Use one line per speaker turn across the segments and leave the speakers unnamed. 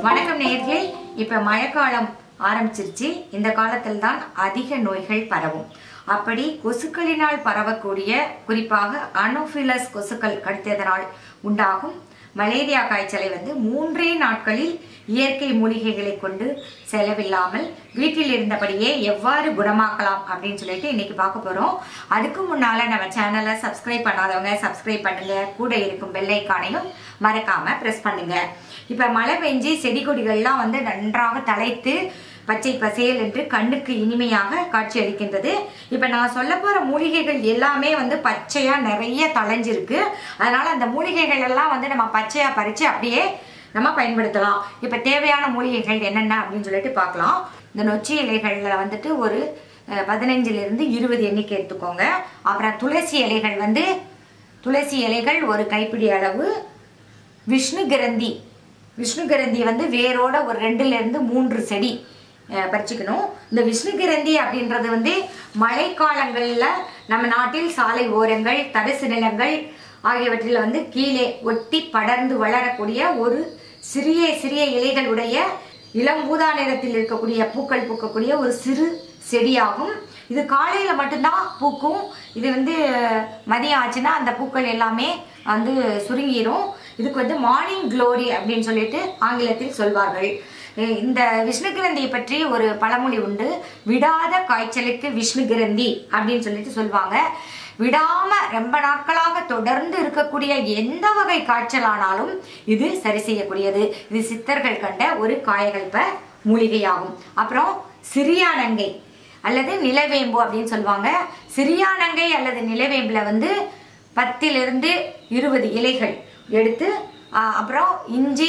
வணக்கம் நேர்களே இப்ப மழைக்காலம் ஆரம்பிச்சிருச்சு இந்த காலத்தில் தான் அதிக நோய்கள் பரவும் அப்படி கொசுக்களினால் பரவக்கூடிய குறிப்பாக அனோஃபிலஸ் கொசுக்கள் கடித்ததனால் உண்டாகும் மலேரியா காய்ச்சலை வந்து மூன்றே நாட்களில் இயற்கை மூலிகைகளை கொண்டு செலவில்லாமல் வீட்டில் இருந்தபடியே எவ்வாறு குணமாக்கலாம் அப்படின்னு சொல்லிட்டு இன்னைக்கு பார்க்க போறோம் அதுக்கு முன்னால நம்ம சேனலை சப்ஸ்கிரைப் பண்ணாதவங்க சப்ஸ்கிரைப் பண்ணுங்க கூட இருக்கும் பெல் ஐக்கானையும் மறக்காம பிரஸ் பண்ணுங்க இப்ப மழை பெஞ்சு செடி கொடிகள்லாம் வந்து நன்றாக தழைத்து பச்சை பசேல் என்று கண்ணுக்கு இனிமையாக காட்சி அளிக்கின்றது இப்ப நான் சொல்ல போற மூலிகைகள் எல்லாமே வந்து பச்சையா நிறைய தளைஞ்சிருக்கு அதனால அந்த மூலிகைகள் எல்லாம் வந்து நம்ம பச்சையா பறிச்சு அப்படியே நம்ம பயன்படுத்தலாம் இப்ப தேவையான மூலிகைகள் என்னென்ன அப்படின்னு சொல்லிட்டு பார்க்கலாம் இந்த நொச்சி இலைகள்ல வந்துட்டு ஒரு அஹ், பதினைஞ்சுல இருந்து இருபது எண்ணிக்கை எடுத்துக்கோங்க அப்புறம் துளசி இலைகள் வந்து துளசி இலைகள் ஒரு கைப்பிடி அளவு விஷ்ணு கிரந்தி விஷ்ணு கிரந்தி வந்து வேரோட ஒரு ரெண்டுல இருந்து மூன்று செடி அஹ், பறிச்சுக்கணும் இந்த விஷ்ணு கிரந்தி அப்படின்றது வந்து மழைக்காலங்களில் நம்ம நாட்டில் சாலை ஓரங்கள் தரிசு நிலங்கள் ஆகியவற்றில் வந்து கீழே ஒட்டி படர்ந்து வளரக்கூடிய ஒரு சிறிய சிறிய இலைகள் உடைய இளம் ஊதா நிறத்தில் இருக்கக்கூடிய பூக்கள் பூக்கக்கூடிய ஒரு சிறு செடியாகும் இது காலையில மட்டும்தான் பூக்கும் இது வந்து மதியம் ஆச்சுன்னா அந்த பூக்கள் எல்லாமே வந்து சுருங்கிரும் இதுக்கு வந்து மார்னிங் க்ளோரி அப்படின்னு சொல்லிட்டு ஆங்கிலத்தில் சொல்வார்கள் அஹ் இந்த விஷ்ணு கிரந்தியை பற்றி ஒரு பழமொழி உண்டு விடாத காய்ச்சலுக்கு விஷ்ணு கிரந்தி அப்படின்னு சொல்லிட்டு சொல்லுவாங்க விடாம ரொம்ப நாட்களாக தொடர்ந்து இருக்கக்கூடிய எந்த வகை காய்ச்சலானாலும் இது சரி செய்யக்கூடியது இது சித்தர்கள் கண்ட ஒரு காயகல்ப மூலிகையாகும் அப்புறம் சிறியானங்கை அல்லது நிலவேம்பு அப்படின்னு சொல்லுவாங்க சிறியானங்கை அல்லது நிலவேம்புல வந்து பத்திலிருந்து இருபது இலைகள் எடுத்து ஆ, அப்புறம் இஞ்சி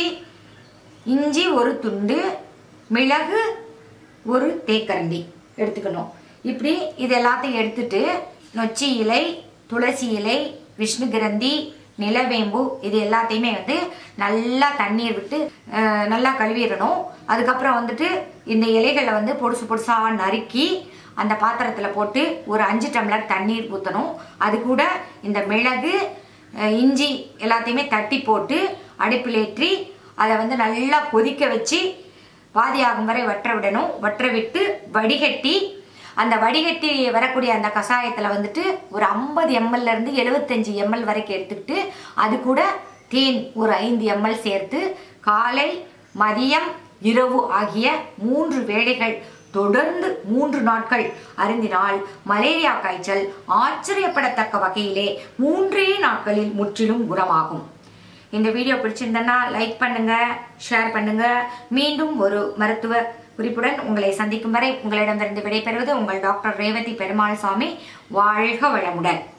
இஞ்சி ஒரு துண்டு மிளகு ஒரு தேக்கரண்டி எடுத்துக்கணும் இப்படி இது எல்லாத்தையும் எடுத்துட்டு நொச்சி இலை துளசி இலை விஷ்ணு கிரந்தி நிலவேம்பு இது எல்லாத்தையுமே வந்து நல்லா தண்ணீர் விட்டு அஹ், நல்லா கழுவிடணும் அதுக்கப்புறம் வந்துட்டு இந்த இலைகளை வந்து பொடுசு பொடுசாக நறுக்கி அந்த பாத்திரத்தில் போட்டு ஒரு அஞ்சு டம்ளர் தண்ணீர் ஊற்றணும் அது கூட இந்த மிளகு அஹ், இஞ்சி எல்லாத்தையுமே தட்டி போட்டு அடுப்பிலேற்றி அதை வந்து நல்லா கொதிக்க வச்சு பாதியாகும் வரை வற்ற விடணும் வற்ற விட்டு வடிகட்டி அந்த வடிகட்டி வரக்கூடிய அந்த கஷாயத்தில் வந்துட்டு ஒரு ஐம்பது எம்எல்ல இருந்து எழுபத்தஞ்சு எம்எல் வரைக்கும் எடுத்துக்கிட்டு அது கூட தேன் ஒரு ஐந்து எம்எல் சேர்த்து காலை மதியம் இரவு ஆகிய மூன்று வேளைகள் தொடர்ந்து மூன்று நாட்கள் அருந்தினால் மலேரியா காய்ச்சல் ஆச்சரியப்படத்தக்க வகையிலே மூன்றே நாட்களில் முற்றிலும் குணமாகும் இந்த வீடியோ பிடிச்சிருந்தனா லைக் பண்ணுங்க ஷேர் பண்ணுங்க மீண்டும் ஒரு மருத்துவ குறிப்புடன் உங்களை சந்திக்கும் வரை உங்களிடமிருந்து விடைபெறுவது உங்கள் டாக்டர் ரேவதி பெருமாள் சுவாமி வாழ்க வளமுடன்